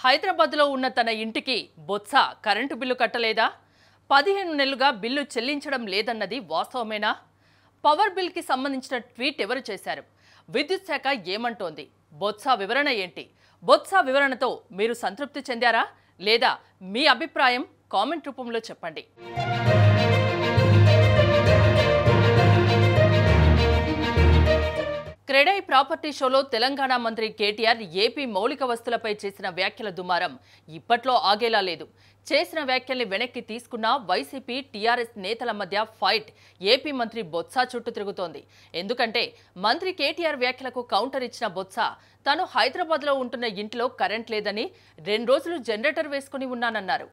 హైదరాబాద్లో ఉన్న తన ఇంటికి బొత్స కరెంటు బిల్లు కట్టలేదా పదిహేను నెలలుగా బిల్లు చెల్లించడం లేదన్నది వాస్తవమేనా పవర్ బిల్కి సంబంధించిన ట్వీట్ ఎవరు చేశారు విద్యుత్ శాఖ ఏమంటోంది బొత్స వివరణ ఏంటి బొత్స వివరణతో మీరు సంతృప్తి చెందారా లేదా మీ అభిప్రాయం కామెంట్ రూపంలో చెప్పండి క్రెడై ప్రాపర్టీ షోలో తెలంగాణ మంత్రి కేటీఆర్ ఏపీ మౌలిక వస్తువులపై చేసిన వ్యాఖ్యల దుమారం ఇప్పట్లో ఆగేలా లేదు చేసిన వ్యాఖ్యల్ని వెనక్కి తీసుకున్న వైసీపీ టీఆర్ఎస్ నేతల మధ్య ఫైట్ ఏపీ మంత్రి బొత్స చుట్టూ తిరుగుతోంది ఎందుకంటే మంత్రి కేటీఆర్ వ్యాఖ్యలకు కౌంటర్ ఇచ్చిన బొత్స తాను హైదరాబాద్లో ఉంటున్న ఇంట్లో కరెంట్ లేదని రెండు రోజులు జనరేటర్ వేసుకుని ఉన్నానన్నారు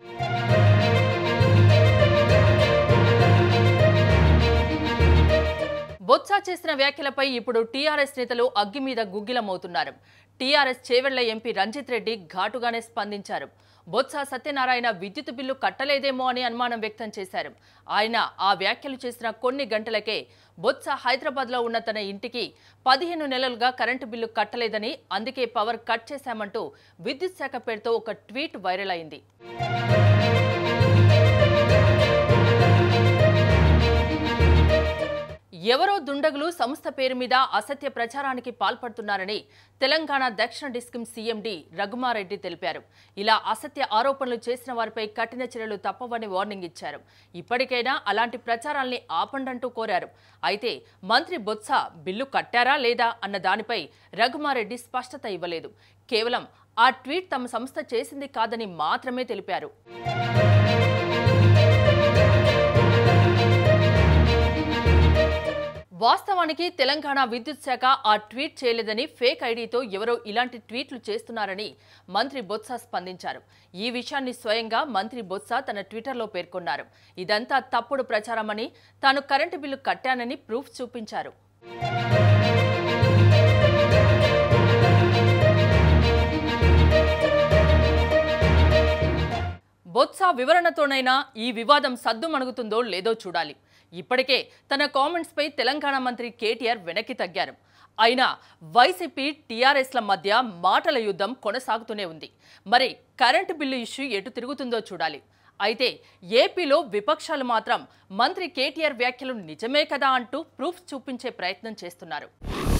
బొత్స చేసిన వ్యాఖ్యలపై ఇప్పుడు టీఆర్ఎస్ నేతలు అగ్గి మీద గుగ్గిలమవుతున్నారు టీఆర్ఎస్ చేవెళ్ల ఎంపీ రంజిత్ రెడ్డి ఘాటుగానే స్పందించారు బొత్స సత్యనారాయణ విద్యుత్ బిల్లు కట్టలేదేమో అని అనుమానం వ్యక్తం చేశారు ఆయన ఆ వ్యాఖ్యలు చేసిన కొన్ని గంటలకే బొత్స హైదరాబాద్లో ఉన్న తన ఇంటికి పదిహేను నెలలుగా కరెంటు బిల్లు కట్టలేదని అందుకే పవర్ కట్ చేశామంటూ విద్యుత్ శాఖ పేరుతో ఒక ట్వీట్ వైరల్ అయింది ఎవరో దుండగులు సంస్థ పేరు మీద అసత్య ప్రచారానికి పాల్పడుతున్నారని తెలంగాణ దక్షిణ డిస్కిం సీఎండీ రఘుమారెడ్డి తెలిపారు ఇలా అసత్య ఆరోపణలు చేసిన వారిపై కఠిన చర్యలు తప్పవని వార్నింగ్ ఇచ్చారు ఇప్పటికైనా అలాంటి ప్రచారాల్ని ఆపండంటూ కోరారు అయితే మంత్రి బొత్స బిల్లు కట్టారా లేదా అన్న దానిపై రఘుమారెడ్డి స్పష్టత ఇవ్వలేదు కేవలం ఆ ట్వీట్ తమ సంస్థ చేసింది కాదని మాత్రమే తెలిపారు వాస్తవానికి తెలంగాణ విద్యుత్ శాఖ ఆ ట్వీట్ చేయలేదని ఫేక్ ఐడితో ఎవరో ఇలాంటి ట్వీట్లు చేస్తున్నారని మంత్రి బొత్స స్పందించారు ఈ విషయాన్ని స్వయంగా మంత్రి బొత్స తన ట్విట్టర్లో పేర్కొన్నారు ఇదంతా తప్పుడు ప్రచారమని తాను కరెంటు బిల్లు కట్టానని ప్రూఫ్ చూపించారు బొత్స వివరణతోనైనా ఈ వివాదం సద్దుమణుగుతుందో లేదో చూడాలి ఇప్పటికే తన కామెంట్స్పై తెలంగాణ మంత్రి కేటీఆర్ వెనక్కి తగ్గారు అయినా వైసీపీ టీఆర్ఎస్ల మధ్య మాటల యుద్ధం కొనసాగుతూనే ఉంది మరి కరెంటు బిల్లు ఇష్యూ ఎటు తిరుగుతుందో చూడాలి అయితే ఏపీలో విపక్షాలు మాత్రం మంత్రి కేటీఆర్ వ్యాఖ్యలు నిజమే కదా అంటూ ప్రూఫ్ చూపించే ప్రయత్నం చేస్తున్నారు